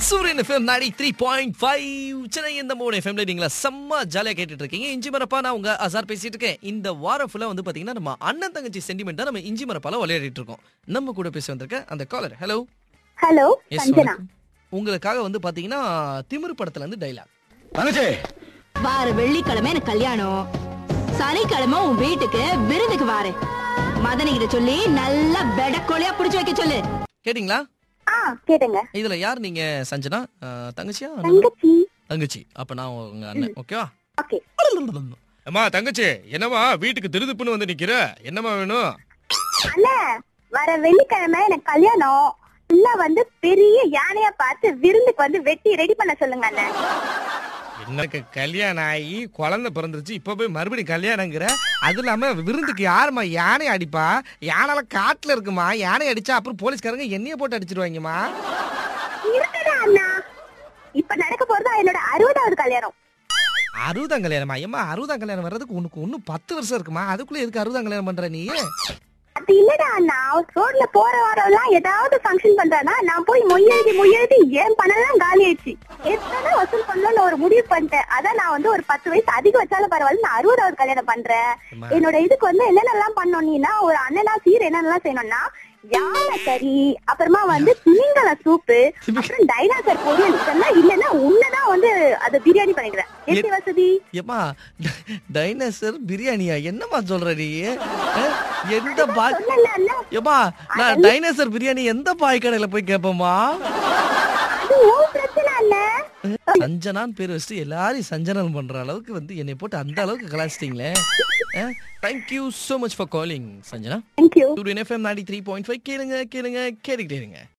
சூரியன் FM ninety three point five Chennai இந்த மூணு எஃப்எம்ல நீங்களா செம்ம ஜாலியா கேட்டுட்டு இருக்கீங்க இஞ்சி மரப்பா நான் உங்க அசார் பேசிட்டு இருக்கேன் இந்த வாரம் ஃபுல்லா வந்து பாத்தீங்கன்னா நம்ம அண்ணன் தங்கச்சி சென்டிமெண்ட் தான் நம்ம இஞ்சி மரப்பால விளையாடிட்டு இருக்கோம் நம்ம கூட பேச வந்திருக்க அந்த caller hello hello yes Sanjana உங்களுக்காக வந்து பாத்தீங்கன்னா திமிரு படத்துல இருந்து டைலாக் தங்கச்சி வார வெள்ளிக்கிழமை எனக்கு கல்யாணம் சனிக்கிழமை உன் வீட்டுக்கு விருந்துக்கு வாரு மதனி கிட்ட சொல்லி நல்லா பெடக்கோழியா புடிச்சு வைக்க சொல்லு கேட்டிங்களா ஆ கேட்டுங்க இதுல யார் நீங்க சஞ்சனா அஹ், தங்கச்சியா அண்ணனா? தங்கச்சி தங்கச்சி அப்ப நான் உங்க அண்ணன் ஓகேவா ஓகே அம்மா தங்கச்சி என்னம்மா வீட்டுக்கு திருதுப்புன்னு வந்து நிக்கிற என்னம்மா வேணும் அண்ணா வர வெள்ளிக்கிழமை எனக்கு கல்யாணம் ஃபுல்லா வந்து பெரிய யானையா பார்த்து விருந்துக்கு வந்து வெட்டி ரெடி பண்ண சொல்லுங்க அண்ணன் எனக்கு கல்யாணம் ஆகி குழந்தை பிறந்துருச்சு இப்ப போய் மறுபடியும் கல்யாணங்கிற அது இல்லாம விருந்துக்கு யாரும்மா யானை அடிப்பா யானைலாம் காட்டுல இருக்குமா யானை அடிச்சா அப்புறம் போலீஸ்காரங்க எண்ணெய போட்டு அடிச்சிருவாங்கம்மா இருக்குடா அண்ணா இப்ப நடக்க போறது என்னோட அறுபதாவது கல்யாணம் அறுபதாம் கல்யாணமா ஏம்மா அறுபதாம் கல்யாணம் வர்றதுக்கு உனக்கு இன்னும் பத்து வருஷம் இருக்குமா அதுக்குள்ள எதுக்கு அறுபதாம் கல்யாணம் பண்ற நீ அது இல்லடா அண்ணா ரோட்ல போற வாரம் எல்லாம் ஏதாவது ஃபங்க்ஷன் பண்றானா நான் போய் மொய்யெழுதி மொய்யெழுதி ஏன் பணம் காலி ஆயிடுச்சு எத்தனை வசூல் பண்ணணும்னு ஒரு முடிவு பண்ணிட்டேன் அதான் நான் வந்து ஒரு பத்து வயசு அதிகம் வச்சாலும் பரவாயில்ல நான் அறுபதாவது கல்யாணம் பண்றேன் அம்மா. என்னோட இதுக்கு வந்து என்னென்னலாம் பண்ணணும் நீனா ஒரு அண்ணனா சீர் என்னென்னலாம் செய்யணும்னா யானை கறி அப்புறமா வந்து திமிங்கல சூப்பு அப்புறம் டைனாசர் பொரியல் இதெல்லாம் இல்லைன்னா உன்னதான் வந்து அது பிரியாணி பண்ணிடுறேன் எப்படி வசதி ஏமா டைனோசர் பிரியாணியா என்னம்மா சொல்ற நீ அஹ், எந்த பாய் சொன்னல அண்ணா ஏமா நான் டைனோசர் பிரியாணி எந்த பாய் கடையில போய் கேட்போமா அது உன் பிரச்சனை அண்ணா சஞ்சனான்னு பேர் வச்சுட்டு எல்லாரையும் சஞ்சனல் பண்ற அளவுக்கு வந்து என்னை போட்டு அந்த அளவுக்கு கலாச்சிட்டீங்களே thank you so much for calling Sanjana thank you Suryan FM ninety three point five கேளுங்க கேளுங்க கேட்டுக்கிட்டே இருங்க